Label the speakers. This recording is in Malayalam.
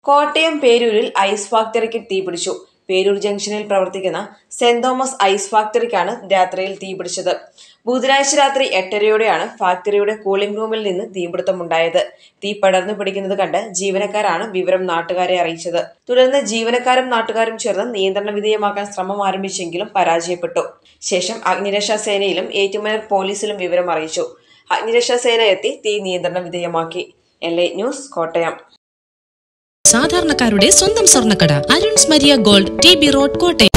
Speaker 1: കോട്ടയം പേരൂരിൽ ഐസ് ഫാക്ടറിക്ക് തീപിടിച്ചു പേരൂർ ജംഗ്ഷനിൽ പ്രവർത്തിക്കുന്ന സെന്റ് തോമസ് ഐസ് ഫാക്ടറിക്കാണ് രാത്രിയിൽ തീപിടിച്ചത് ബുധനാഴ്ച രാത്രി എട്ടരയോടെയാണ് ഫാക്ടറിയുടെ കൂളിംഗ് റൂമിൽ നിന്ന് തീപിടുത്തമുണ്ടായത് തീ പടർന്നു പിടിക്കുന്നത് കണ്ട് ജീവനക്കാരാണ് വിവരം നാട്ടുകാരെ അറിയിച്ചത് തുടർന്ന് ജീവനക്കാരും നാട്ടുകാരും ചേർന്ന് നിയന്ത്രണ വിധേയമാക്കാൻ ശ്രമം ആരംഭിച്ചെങ്കിലും പരാജയപ്പെട്ടു ശേഷം അഗ്നിരക്ഷാ സേനയിലും ഏറ്റുമാനൂർ പോലീസിലും വിവരം അറിയിച്ചു അഗ്നിരക്ഷാ സേന എത്തി തീ നിയന്ത്രണ വിധേയമാക്കി എൽ ന്യൂസ് കോട്ടയം
Speaker 2: സാധാരണക്കാരുടെ സ്വന്തം സ്വർണ്ണക്കട Aruns Maria gold T B road Kottayam